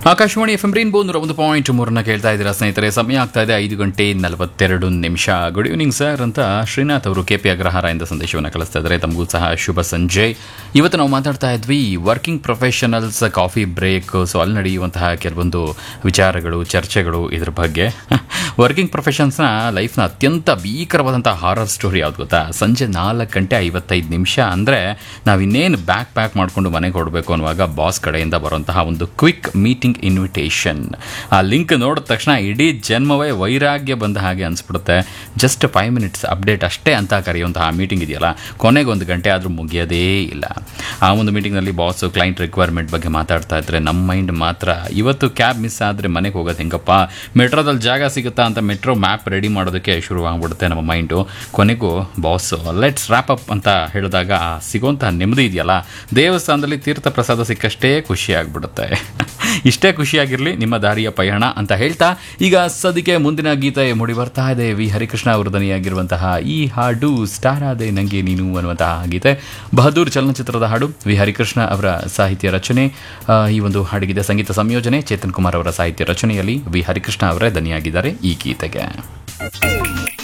Akashvani F M rainbow ನೂರ ಒಂದು point ಮೂರನ್ನ ಕೇಳ್ತಾ ಇದ್ದೀರಾ ಸ್ನೇಹಿತರೆ ಸಮಯ ಆಗ್ತಾ ಇದೆ ಐದು ಗಂಟೆ ನಲವತ್ತೆರಡು ನಿಮಿಷ ಗುಡ್ ಈವ್ನಿಂಗ್ ಸರ್ ಅಂತ ಶ್ರೀನಾಥ್ ಅವರು ಕೆ ಪಿ ಅಗ್ರಹಾರದಿಂದ ಸಂದೇಶವನ್ನು ಕಳಿಸ್ತಾ ಇದ್ದಾರೆ ತಮಗೂ ಸಹ ಶುಭ ಸಂಜೆ ಇವತ್ತು ನಾವು ಮಾತಾಡ್ತಾ ಇದ್ವಿ working professionals coffee break so ಅಲ್ಲಿ ನಡೆಯುವಂತಹ ಕೆಲವೊಂದು ವಿಚಾರಗಳು ಚರ್ಚೆಗಳು ಇದ್ರ ಬಗ್ಗೆ ವರ್ಕಿಂಗ್ ಪ್ರೊಫೆಷನ್ಸ್ನ ಲೈಫ್ನ ಅತ್ಯಂತ ಭೀಕರವಾದಂಥ ಹಾರರ್ ಸ್ಟೋರಿ ಯಾವ್ದು ಗೊತ್ತಾ ಸಂಜೆ ನಾಲ್ಕು ಗಂಟೆ ಐವತ್ತೈದು ನಿಮಿಷ ಅಂದರೆ ನಾವು ಇನ್ನೇನು ಬ್ಯಾಕ್ ಪ್ಯಾಕ್ ಮಾಡಿಕೊಂಡು ಮನೆಗೆ ಹೊರಡಬೇಕು ಅನ್ನುವಾಗ ಬಾಸ್ ಕಡೆಯಿಂದ ಬರುವಂತಹ ಒಂದು ಕ್ವಿಕ್ ಮೀಟಿಂಗ್ ಇನ್ವಿಟೇಷನ್ ಆ ಲಿಂಕ್ ನೋಡಿದ ತಕ್ಷಣ ಇಡೀ ಜನ್ಮವೇ ವೈರಾಗ್ಯ ಬಂದ ಹಾಗೆ ಅನಿಸ್ಬಿಡುತ್ತೆ ಜಸ್ಟ್ ಫೈವ್ ಮಿನಿಟ್ಸ್ ಅಪ್ಡೇಟ್ ಅಷ್ಟೇ ಅಂತ ಕರೆಯುವಂತಹ ಮೀಟಿಂಗ್ ಇದೆಯಲ್ಲ ಕೊನೆಗೆ ಒಂದು ಗಂಟೆ ಆದರೂ ಮುಗಿಯೋದೇ ಇಲ್ಲ ಆ ಒಂದು ಮೀಟಿಂಗ್ನಲ್ಲಿ ಬಾಸ್ ಕ್ಲೈಂಟ್ ರಿಕ್ವೈರ್ಮೆಂಟ್ ಬಗ್ಗೆ ಮಾತಾಡ್ತಾ ಇದ್ರೆ ನಮ್ಮ ಮೈಂಡ್ ಮಾತ್ರ ಇವತ್ತು ಕ್ಯಾಬ್ ಮಿಸ್ ಆದರೆ ಮನೆಗೆ ಹೋಗೋದು ಹೆಂಗಪ್ಪ ಮೆಟ್ರೋದಲ್ಲಿ ಜಾಗ ಸಿಗುತ್ತಾ ಅಂತ ಮೆಟ್ರೋ ಮ್ಯಾಪ್ ರೆಡಿ ಮಾಡೋದಕ್ಕೆ ಶುರುವಾಗ್ಬಿಡುತ್ತೆ ನಮ್ಮ ಮೈಂಡು ಕೊನೆಗೂ ಬಾಸ್ ಲೆಟ್ಸ್ ರ್ಯಾಪ್ ಅಪ್ ಅಂತ ಹೇಳಿದಾಗ ಆ ಸಿಗೋಂತಹ ನೆಮ್ಮದಿ ಇದೆಯಲ್ಲ ದೇವಸ್ಥಾನದಲ್ಲಿ ತೀರ್ಥ ಪ್ರಸಾದ ಸಿಕ್ಕಷ್ಟೇ ಖುಷಿ ಆಗ್ಬಿಡುತ್ತೆ ಇಷ್ಟೇ ಖುಷಿಯಾಗಿರಲಿ ನಿಮ್ಮ ದಾರಿಯ ಪಯಣ ಅಂತ ಹೇಳ್ತಾ ಈಗ ಸದ್ಯಕ್ಕೆ ಮುಂದಿನ ಗೀತೆ ಮೂಡಿ ಬರ್ತಾ ಇದೆ ವಿ ಹರಿಕೃಷ್ಣ ಅವರು ದನಿಯಾಗಿರುವಂತಹ ಈ ಹಾಡು ಸ್ಟಾರ್ ಆದೆ ನಂಗೆ ನೀನು ಅನ್ನುವಂತಹ ಗೀತೆ ಬಹದ್ದೂರ್ ಚಲನಚಿತ್ರದ ಹಾಡು ವಿ ಹರಿಕೃಷ್ಣ ಅವರ ಸಾಹಿತ್ಯ ರಚನೆ ಆ, ಈ ಒಂದು ಹಾಡಿಗಿದೆ ಸಂಗೀತ ಸಂಯೋಜನೆ ಚೇತನ್ ಕುಮಾರ್ ಅವರ ಸಾಹಿತ್ಯ ರಚನೆಯಲ್ಲಿ ವಿ ಹರಿಕೃಷ್ಣ ಅವರೇ ದನಿಯಾಗಿದ್ದಾರೆ ಈ ಗೀತೆಗೆ